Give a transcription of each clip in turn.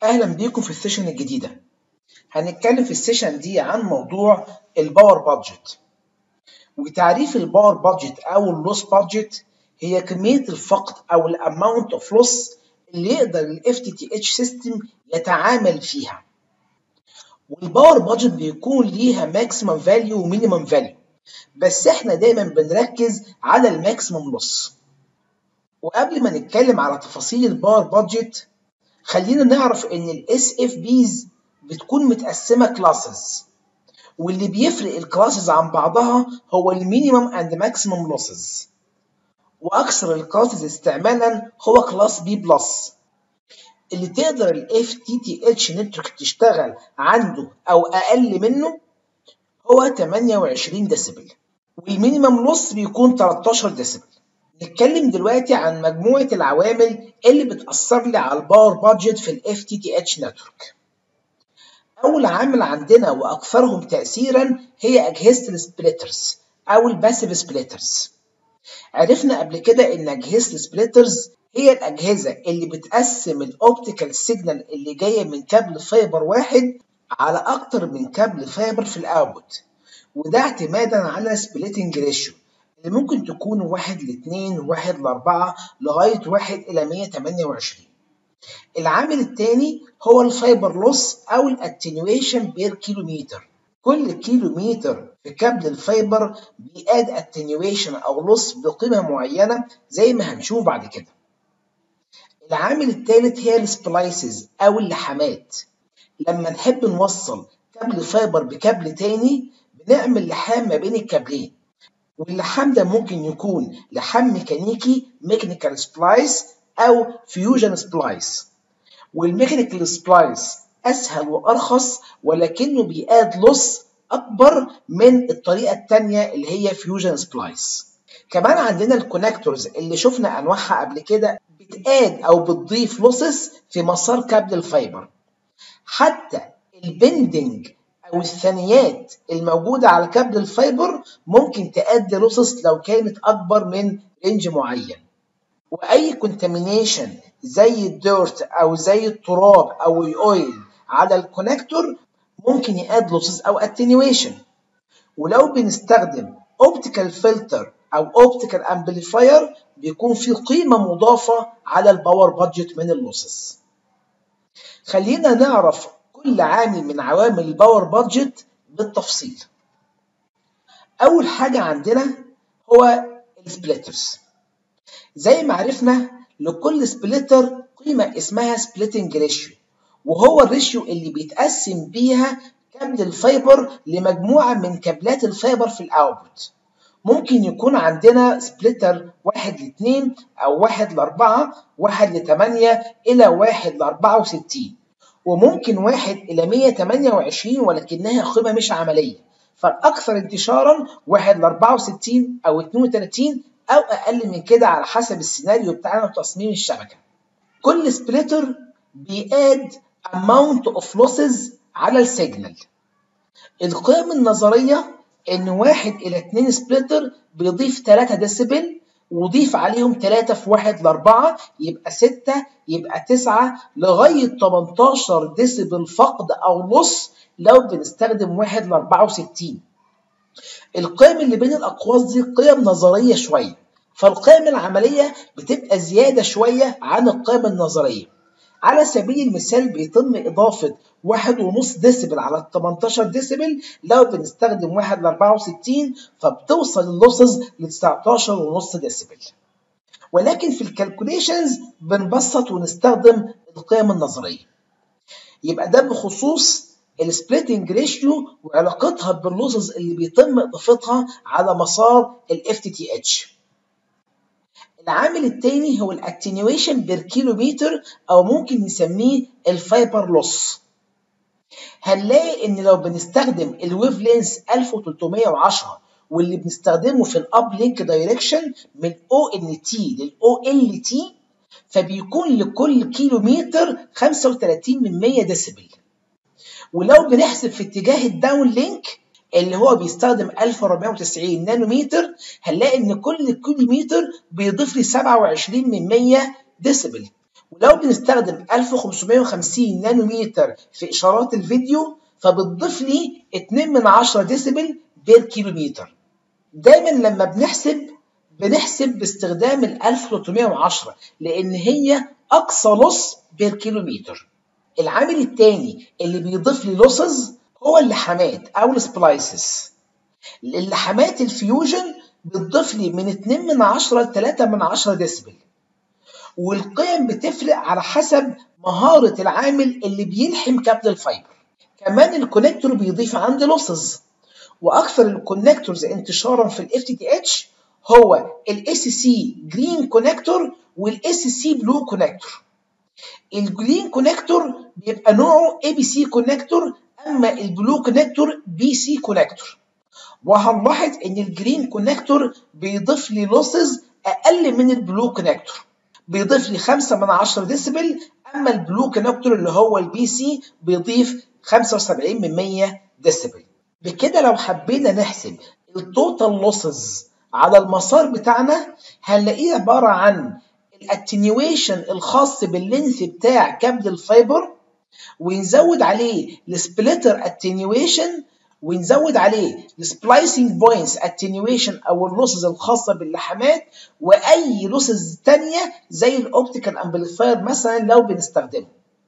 اهلا بيكم في السيشن الجديده هنتكلم في السيشن دي عن موضوع الباور بادجت وتعريف الباور بادجت او اللوس بادجت هي كميه الفقد او الاماونت اوف لوس اللي يقدر الاف تي تي اتش سيستم يتعامل فيها والباور بادجت بيكون ليها ماكسيمم فاليو ومينيمم فاليو بس احنا دايما بنركز على الماكسيمم لوس وقبل ما نتكلم على تفاصيل الباور بادجت خلينا نعرف ان الاس اف بيز بتكون متقسمه كلاسز واللي بيفرق الكلاسز عن بعضها هو المينيمم اند ماكسيمم لوسز واكثر الكلاسز استعمالا هو كلاس بي بلس اللي تقدر الاف تي تي اتش نتورك تشتغل عنده او اقل منه هو 28 ديسيبل والمينيمم لوس بيكون 13 ديسيبل نتكلم دلوقتي عن مجموعة العوامل اللي بتأثر لي على الباور بادجت في ال FTTH نتورك. أول عامل عندنا وأكثرهم تأثيرا هي أجهزة السبليترز أو الباسيف سبليترز. عرفنا قبل كده إن أجهزة السبليترز هي الأجهزة اللي بتقسم الأوبتيكال سيجنال اللي جاية من كابل فايبر واحد على أكتر من كابل فايبر في الأوتبوت وده اعتمادا على سبليتنج ريشيو اللي ممكن تكون واحد لاتنين واحد لأربعة لغاية واحد إلى 128 العامل الثاني هو الفايبر لوس أو الاتنيويشن بير كيلومتر كل كيلومتر في كابل الفايبر بيقاد اتنيويشن أو لوس بقيمة معينة زي ما هنشوف بعد كده العامل الثالث هي السبلايسز أو اللحامات لما نحب نوصل كابل فايبر بكابل تاني بنعمل لحام ما بين الكابلين واللحام ده ممكن يكون لحام ميكانيكي ميكانيكال سبلايس او فيوجن سبلايس والميكانيكال سبلايس اسهل وارخص ولكنه بيقاد لص اكبر من الطريقه الثانيه اللي هي فيوجن سبلايس كمان عندنا الكونكتورز اللي شفنا انواعها قبل كده بتقاد او بتضيف لوسس في مسار كابل الفايبر حتى البندنج او الثانيات الموجوده على كابل الفايبر ممكن تؤدي لوسس لو كانت اكبر من رينج معين واي كونتامينيشن زي الديرت او زي التراب او الاويل على الكونكتور ممكن يؤدي لوسس او اتنيويشن ولو بنستخدم اوبتيكال فلتر او اوبتيكال امبليفاير بيكون في قيمه مضافه على الباور بادجت من اللوسز خلينا نعرف كل عامل من عوامل الباور بادجت بالتفصيل اول حاجه عندنا هو السبليترز زي ما عرفنا لكل سبليتر قيمه اسمها سبليتنج ريشيو وهو الريشيو اللي بيتقسم بيها كابل الفايبر لمجموعه من كابلات الفايبر في الاوتبوت ممكن يكون عندنا سبليتر واحد لاثنين او واحد لاربعة واحد لثمانية الى واحد لاربعة وستين وممكن واحد إلى 128 ولكنها قيمة مش عملية فالأكثر انتشارا واحد ل 64 أو 32 أو أقل من كده على حسب السيناريو بتاعنا وتصميم الشبكة. كل سبليتر بيقاد amount of losses على السيجنال. القيم النظرية إن واحد إلى 2 سبليتر بيضيف 3 ديسيبل وضيف عليهم 3 في 1 ل 4 يبقى 6 يبقى 9 لغاية 18 ديسيبل فقد أو لص لو بنستخدم 1 ل 64 القيم اللي بين الأقواس دي قيم نظرية شوية فالقيم العملية بتبقى زيادة شوية عن القيم النظرية على سبيل المثال بيتم إضافة واحد ونص ديسيبل على 18 ديسيبل لو بنستخدم واحد ل 64 فبتوصل اللوسز ل 19 ونص ديسيبل ولكن في الكالكوليشنز بنبسط ونستخدم القيم النظرية يبقى ده بخصوص السبليتنج ريشيو وعلاقتها باللوسز اللي بيتم اضافتها على مسار ال FTTH العامل الثاني هو الاتنيويشن بير كيلومتر او ممكن نسميه الفايبر لوس هنلاقي ان لو بنستخدم الويف لينس 1310 واللي بنستخدمه في الاب لينك دايركشن من او ان تي للاو ال تي فبيكون لكل كيلومتر 35 من 100 ديسيبل ولو بنحسب في اتجاه الداون لينك اللي هو بيستخدم 1490 نانومتر هنلاقي ان كل كيلومتر بيضيف لي 27 من 100 ديسيبل ولو بنستخدم 1550 نانومتر في اشارات الفيديو فبتضيف لي 2 من 10 ديسيبل بير كيلومتر دايما لما بنحسب بنحسب باستخدام ال 1310 لان هي اقصى لص بير كيلومتر العامل الثاني اللي بيضيف لي لوسز هو اللحامات او السبلايسز اللحامات الفيوجن بتضيف لي من 2 من 10 ل 3 من 10 ديسبل والقيم بتفرق على حسب مهارة العامل اللي بيلحم كابل الفايبر كمان الكونكتور بيضيف عندي لوسز واكثر الكونكتورز انتشارا في الاف تي تي اتش هو الاس سي جرين كونكتور والاس سي بلو كونكتور الجرين كونكتور بيبقى نوعه اي بي سي كونكتور اما البلو كونكتور بي سي كونكتور وهنلاحظ ان الجرين كونكتور بيضيف لي لوسز اقل من البلو كونكتور بيضيف لي 5 من 10 ديسبل اما البلو كونكتور اللي هو البي سي بيضيف 75 من 100 ديسبل بكده لو حبينا نحسب التوتال لوسز على المسار بتاعنا هنلاقيه عباره عن الاتنيويشن الخاص باللينث بتاع كابل الفايبر ونزود عليه السبليتر اتنيويشن ونزود عليه السبلايسنج بوينتس اتنيويشن او اللوسز الخاصه باللحامات واي لوسز تانية زي الاوبتيكال امبليفاير مثلا لو بنستخدمه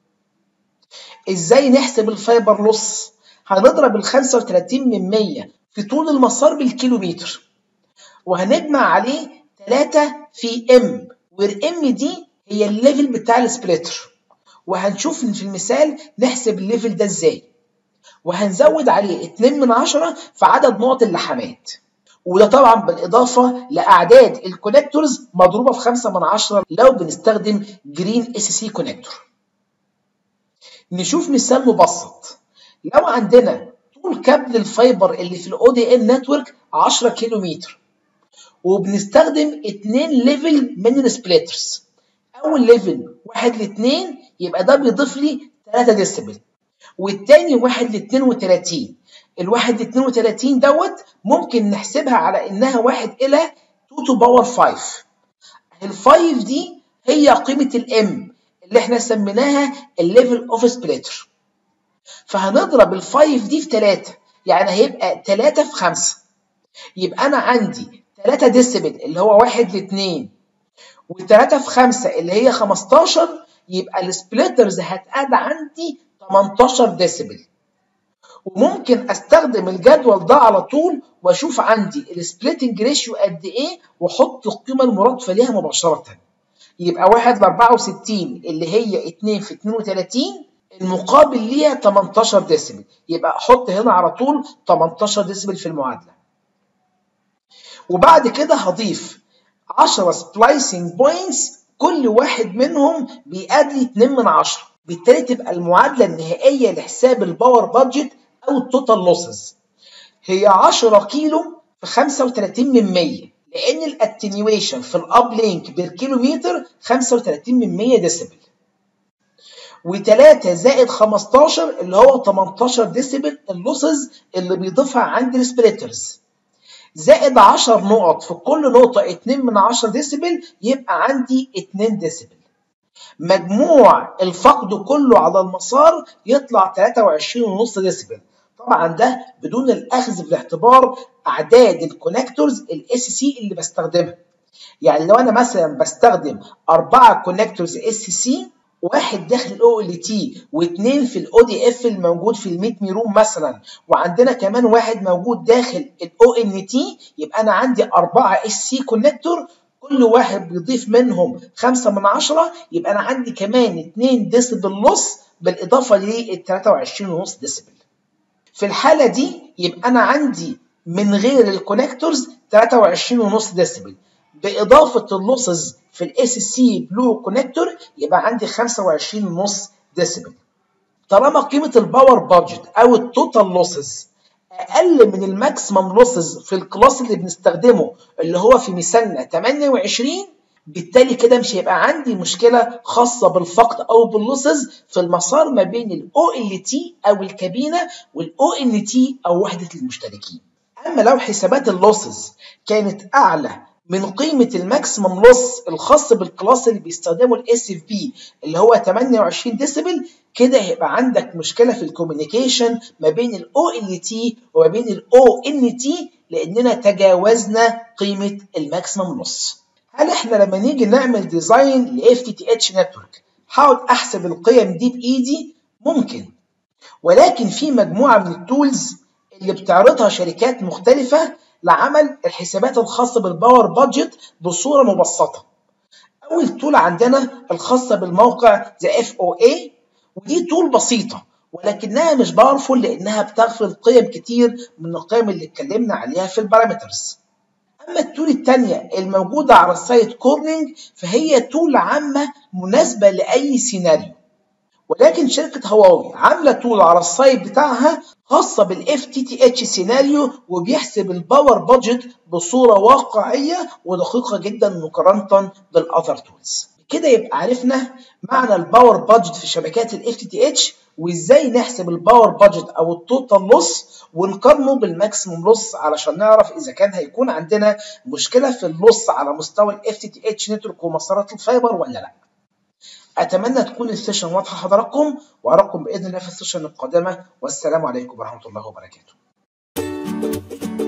ازاي نحسب الفايبر لوس هنضرب ال 35 من 100 في طول المسار بالكيلومتر وهنجمع عليه 3 في ام والام دي هي الليفل بتاع السبليتر وهنشوف في المثال نحسب الليفل ده ازاي وهنزود عليه 2 من 10 في عدد نقط اللحامات وده طبعا بالاضافه لاعداد الكونكتورز مضروبه في 5 من 10 لو بنستخدم جرين اس سي كونكتور نشوف مثال مبسط لو عندنا طول كابل الفايبر اللي في الاو دي ان نتورك 10 كيلو متر وبنستخدم 2 ليفل من السبليترز اول ليفل 1 ل 2 يبقى ده بيضيف لي 3 ديسبل والتاني 1 ل 32 الواحد ل 32 دوت ممكن نحسبها على انها 1 الى 2 تو باور 5 ال 5 دي هي قيمه الام اللي احنا سميناها الليفل اوف سبليتر فهنضرب ال 5 دي في 3 يعني هيبقى 3 في 5 يبقى انا عندي 3 ديسيبل اللي هو 1 ل 2 و3 في 5 اللي هي 15 يبقى السبليترز هتقعد عندي 18 ديسيبل وممكن استخدم الجدول ده على طول واشوف عندي السبليتنج ريشيو قد ايه واحط القيمه المرادفه ليها مباشره يبقى 1 ل 64 اللي هي 2 في 32 المقابل ليها 18 ديسيبل يبقى احط هنا على طول 18 ديسيبل في المعادله وبعد كده هضيف 10 سبلايسنج بوينتس كل واحد منهم بيقاد لي 2 من 10 بالتالي تبقى المعادله النهائيه لحساب الباور بادجت او التوتال لوسز هي 10 كيلو في 35 من 100 لان الاتنيويشن في الاب لينك بالكيلومتر 35 من 100 ديسيبل و3 زائد 15 اللي هو 18 ديسيبل اللوسز اللي بيضيفها عند السبليترز زائد 10 نقط في كل نقطة 2 من 10 ديسيبل يبقى عندي 2 ديسيبل مجموع الفقد كله على المسار يطلع 23.5 ديسيبل طبعا ده بدون الاخذ في الاعتبار اعداد الكونكتورز الاس سي اللي بستخدمها يعني لو انا مثلا بستخدم أربعة كونكتورز اس سي واحد داخل الاو ال تي واثنين في الاو دي اف الموجود في ال 100 ميروم مثلا وعندنا كمان واحد موجود داخل الاو ان تي يبقى انا عندي أربعة اس سي كونكتور كل واحد بيضيف منهم 5 من 10 يبقى انا عندي كمان 2 ديسبل لوس بالاضافه لل 23.5 ديسبل في الحاله دي يبقى انا عندي من غير الكونكتورز 23.5 ديسبل باضافه اللوسز في الاس سي بلو كونكتور يبقى عندي 25.5 ديسبل طالما قيمه الباور بادجت او التوتال لوسز اقل من الماكسيمم لوسز في الكلاس اللي بنستخدمه اللي هو في مثالنا 28 بالتالي كده مش هيبقى عندي مشكله خاصه بالفقد او باللوسز في المسار ما بين الاو ال تي او الكابينه والاو ان تي او وحده المشتركين اما لو حسابات اللوسز كانت اعلى من قيمة الماكسيمم لوس الخاص بالكلاس اللي بيستخدمه الاس اف بي اللي هو 28 ديسيبل كده هيبقى عندك مشكلة في الكوميونيكيشن ما بين الاو ال تي وما بين الاو ان تي لاننا تجاوزنا قيمة الماكسيمم لوس هل احنا لما نيجي نعمل ديزاين ل FTTH نتورك هقعد احسب القيم دي بايدي ممكن ولكن في مجموعة من التولز اللي بتعرضها شركات مختلفة لعمل الحسابات الخاصة بالباور بادجت بصورة مبسطة. أول تول عندنا الخاصة بالموقع The FOA ودي تول بسيطة ولكنها مش باورفول لأنها بتغفل قيم كتير من القيم اللي اتكلمنا عليها في البارامترز. أما التول التانية الموجودة على السايت كورنينج فهي تول عامة مناسبة لأي سيناريو. ولكن شركة هواوي عاملة تول على السايت بتاعها خاصة بالاف تي تي اتش سيناريو وبيحسب الباور بادجت بصورة واقعية ودقيقة جدا مقارنة بالاذر تولز. كده يبقى عرفنا معنى الباور بادجت في شبكات الاف تي تي اتش وازاي نحسب الباور بادجت او التوتال لوس ونقارنه بالماكسيموم لوس علشان نعرف اذا كان هيكون عندنا مشكله في اللوس على مستوى الاف تي تي اتش نتورك ومسارات الفايبر ولا لا. اتمنى تكون السيشن واضحه حضراتكم واراكم باذن الله في السيشن القادمه والسلام عليكم ورحمه الله وبركاته